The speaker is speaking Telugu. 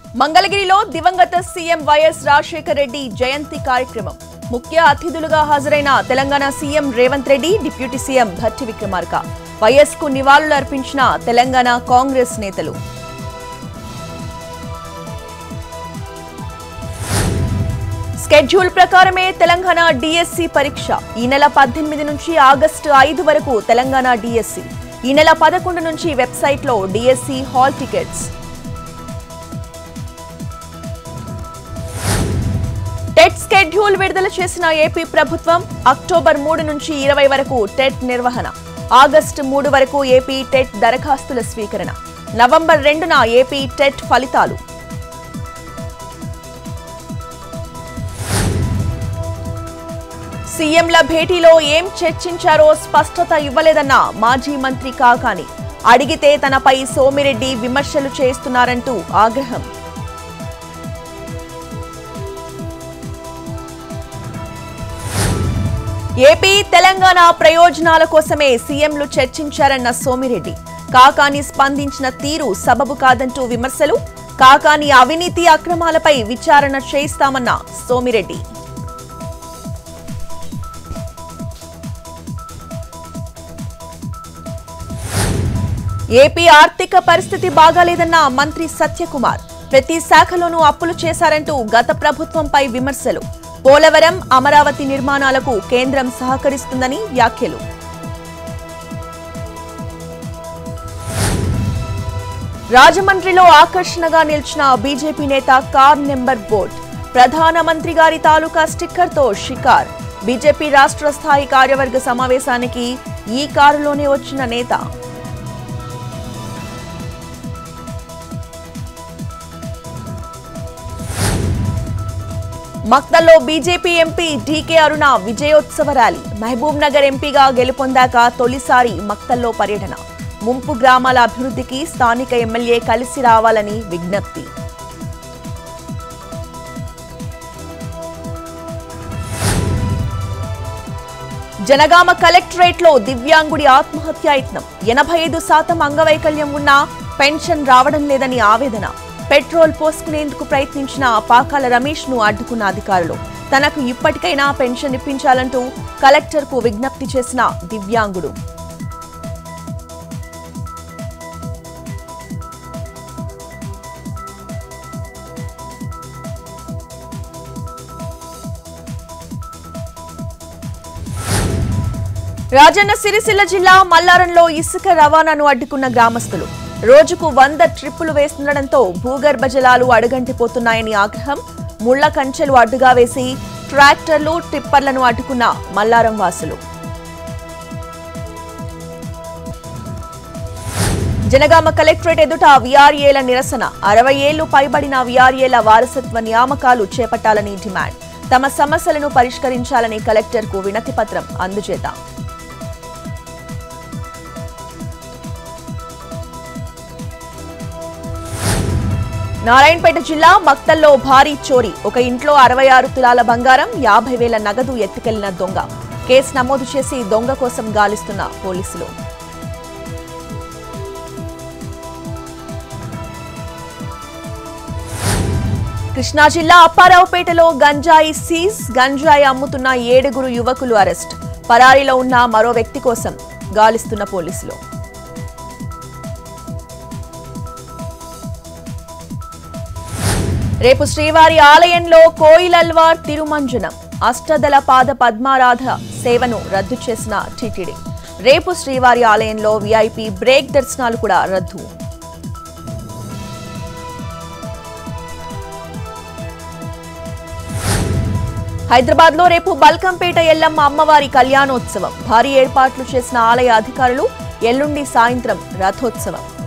మంగళగిరిలో దివంగత సీఎం వైఎస్ రాజశేఖర రెడ్డి జయంతి కార్యక్రమం ముఖ్య అతిథులుగా హాజరైన Telangana CM Revanth Reddy deputy CM Bhatti Vikramarka YS కు నివాళులు అర్పించిన తెలంగాణ కాంగ్రెస్ నేతలు స్కెడ్యూల్ ప్రకారమే తెలంగాణ డిఎస్సి పరీక్ష ఈ నెల పద్దెనిమిది నుంచి ఆగస్టు ఐదు వరకు తెలంగాణ డిఎస్సి ఈ నెల పదకొండు నుంచి వెబ్సైట్లో DSC hall tickets TET schedule విడుదల చేసిన ఏపీ ప్రభుత్వం అక్టోబర్ మూడు నుంచి ఇరవై వరకు టెట్ నిర్వహణ ఆగస్టు మూడు వరకు ఏపీ టెట్ దరఖాస్తుల స్వీకరణ నవంబర్ రెండున ఏపీ టెట్ ఫలితాలు సీఎంల భేటీలో ఏం చర్చించారో స్పష్టత ఇవ్వలేదన్న మాజీ మంత్రి కాకాని అడిగితే తనపై సోమిరెడ్డి విమర్శలు చేస్తున్నారంటూ ఆగ్రహం ఏపీ తెలంగాణ ప్రయోజనాల కోసమే సీఎంలు చర్చించారన్న సోమిరెడ్డి కాకాని స్పందించిన తీరు సబబు కాదంటూ విమర్శలు కాకాని అవినీతి అక్రమాలపై విచారణ చేయిస్తామన్న సోమిరెడ్డి ఏపీ ఆర్థిక పరిస్థితి బాగాలేదన్న మంత్రి సత్యకుమార్ ప్రతి శాఖలోనూ అప్పులు చేశారంటూ గత ప్రభుత్వంపై విమర్శలు పోలవరం అమరావతి నిర్మాణాలకు కేంద్రం సహకరిస్తుందని వ్యాఖ్యలు రాజమండ్రిలో ఆకర్షణగా నిలిచిన బీజేపీ నేత కార్ నెంబర్ బోర్డ్ ప్రధానమంత్రి గారి తాలూకా స్టిక్కర్తో షికార్ బీజేపీ రాష్ట్ర స్థాయి కార్యవర్గ సమావేశానికి ఈ కారులోనే వచ్చిన నేత మక్తల్లో బీజేపీ ఎంపీ డీకే అరుణ విజయోత్సవ ర్యాలీ మహబూబ్ నగర్ ఎంపీగా గెలుపొందాక తొలిసారి మక్తల్లో పర్యటన ముంపు గ్రామాల అభివృద్ధికి స్థానిక ఎమ్మెల్యే కలిసి రావాలని విజ్ఞప్తి జనగామ కలెక్టరేట్ లో దివ్యాంగుడి ఆత్మహత్యాయత్నం ఎనభై ఐదు శాతం అంగవైకల్యం ఉన్నా పెన్షన్ రావడం లేదని ఆవేదన పెట్రోల్ పోసుకునేందుకు ప్రయత్నించిన పాకాల రమేష్ ను అడ్డుకున్న అధికారులు తనకు ఇప్పటికైనా పెన్షన్ ఇప్పించాలంటూ కలెక్టర్ కు విజ్ఞప్తి చేసిన దివ్యాంగుడు రాజన్న సిరిసిల్ల జిల్లా మల్లారంలో ఇసుక రవాణాను అడ్డుకున్న గ్రామస్తులు రోజుకు వంద ట్రిప్పులు వేస్తుండటంతో భూగర్భ జలాలు అడుగంటిపోతున్నాయని ఆగ్రహం ముళ్ల కంచెలు అడ్డుగా వేసి ట్రాక్టర్లు టిప్పర్లను అడ్డుకున్న మల్లారం వాసులు జనగామ కలెక్టరేట్ ఎదుట విఆర్ఏల నిరసన అరవై ఏళ్లు పైబడిన విఆర్ఏల వారసత్వ నియామకాలు చేపట్టాలని డిమాండ్ తమ సమస్యలను పరిష్కరించాలని కలెక్టర్కు వినతి పత్రం అందజేద్దాం నారాయణపేట జిల్లా మక్తల్లో భారీ చోరీ ఒక ఇంట్లో అరవై ఆరు తులాల బంగారం యాభై వేల నగదు ఎత్తుకెళ్లిన దొంగ కేసు నమోదు చేసి దొంగ కోసం గాలిస్తున్న పోలీసులు కృష్ణా జిల్లా అప్పారావుపేటలో గంజాయి సీజ్ గంజాయి అమ్ముతున్న ఏడుగురు యువకులు అరెస్ట్ పరారీలో ఉన్న మరో వ్యక్తి కోసం గాలిస్తున్న పోలీసులు రేపు శ్రీవారి ఆలయంలో కోయిలల్వార్ తిరుమంజనం అష్టదల పాద పద్మారాధ సేవను రద్దు చేసిన టీటీడీ రేపు శ్రీవారి ఆలయంలో వీఐపీ బ్రేక్ దర్శనాలు కూడా రద్దు హైదరాబాద్ లో రేపు బల్కంపేట ఎల్లమ్మ అమ్మవారి కళ్యాణోత్సవం భారీ ఏర్పాట్లు చేసిన ఆలయ అధికారులు ఎల్లుండి సాయంత్రం రథోత్సవం